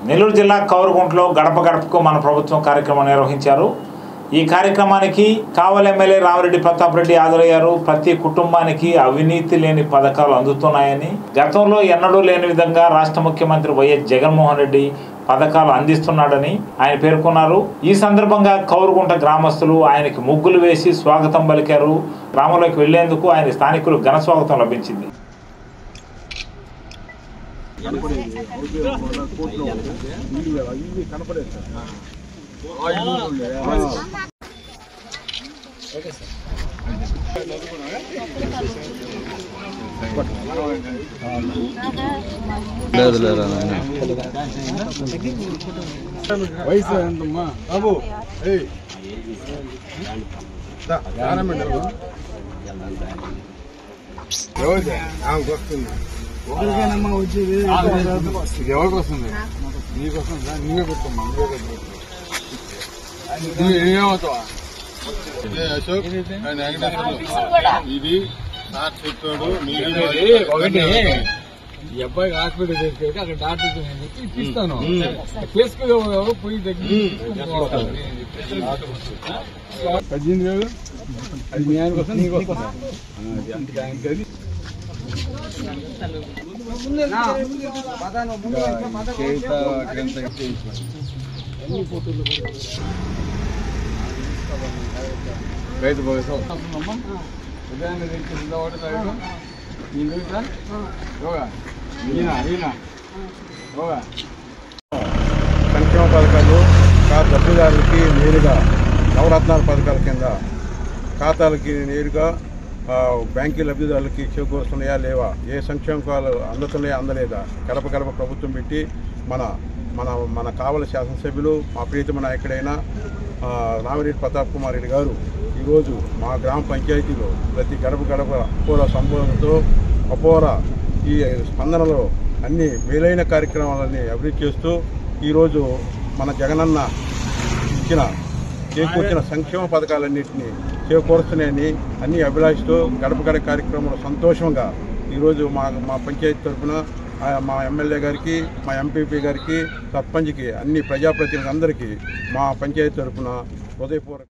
నెల్లూరు జిల్లా కౌరుగుంట్లో గడప గడపకు మన ప్రభుత్వం కార్యక్రమం నిర్వహించారు ఈ కార్యక్రమానికి కావలి ఎమ్మెల్యే రామిరెడ్డి ప్రతాప్ రెడ్డి హాజరయ్యారు ప్రతి కుటుంబానికి అవినీతి లేని పథకాలు అందుతున్నాయని గతంలో ఎన్నడూ లేని విధంగా రాష్ట్ర ముఖ్యమంత్రి వైఎస్ జగన్మోహన్ రెడ్డి పథకాలు అందిస్తున్నాడని ఆయన పేర్కొన్నారు ఈ సందర్భంగా కౌరుగుంట గ్రామస్తులు ఆయనకి ముగ్గులు వేసి స్వాగతం పలికారు గ్రామంలోకి వెళ్లేందుకు ఆయన స్థానికులు ఘన స్వాగతం లభించింది లేదు లేరా నాయన వయసు ఎంతమ్మా బాబు ఏయ్ దా, రానమ్మండి ఎవరు? ఎవరిది? ఆమెకు వస్తుంది ఒకరికేనమ్మా వచ్చేది ఇది ఎవరికి వస్తుంది నీకు వస్తుందా నీవే పెట్టుకోమ్మా నువ్వే పెట్టుకో నువ్వు ఏమవుతావా ఇదే అశోక్ ఆయన వెంకటేశ్వర్లు. ఇది సార్ చెప్పాడు మీరు ఒకటి ఈ అబ్బాయికి హాస్పిటల్ తీసుకెళ్ళి అక్కడ డాక్టర్ చెప్పి ఇప్పిస్తాను తీసుకెళ్ళి పోయి పద్దెనిమిది వేలు అది మీ ఆయన కోసం నీకు వస్తుందా? ఆ, అది అందుకే ఆయనకి అది. చేత అక్కడంతా ఇచ్చేయించు. రైతు భరోసా వస్తుందమ్మా ఉదయాన్నే తెచ్చిందా ఒకటి తారీఖు ఈ రోజా యోగా ఈయన ఈయన యోగా సంక్షేమ పథకాలు ఖాతా లబ్ధిదారులకి నేరుగా నవరత్నాల పథకాల కింద ఖాతాలకి నేరుగా ఆ, బ్యాంకీ లబ్ధిదారులకి చేకూరుస్తున్నాయా లేవా ఏ సంక్షేమకాలు అందుతున్నాయా అందలేదా గడప గడప ప్రభుత్వం పెట్టి మన మన మన కావలి శాసనసభ్యులు మా ప్రీతమ నాయకుడైన ఆ, రామిరెడ్డి ప్రతాప్ కుమార్ రెడ్డి గారు ఈరోజు మా గ్రామ పంచాయతీలో ప్రతి గడప గడప అపోర సంబోధనతో అపోర ఈ స్పందనలో అన్ని మేలైన కార్యక్రమాలన్నీ అభివృద్ధి చేస్తూ ఈరోజు మన జగనన్న ఇచ్చిన చేకూర్చిన సంక్షేమ పథకాలన్నింటినీ చేకూరుస్తున్నాయని అన్ని అభిలాషిస్తూ గడప గడప కార్యక్రమంలో సంతోషంగా ఈరోజు మా మా పంచాయతీ తరఫున ఆ, మా ఎమ్మెల్యే గారికి మా ఎంపీపీ గారికి సర్పంచ్కి అన్ని ప్రజాప్రతినిధులందరికీ మా పంచాయతీ తరఫున హృదయపూర్వక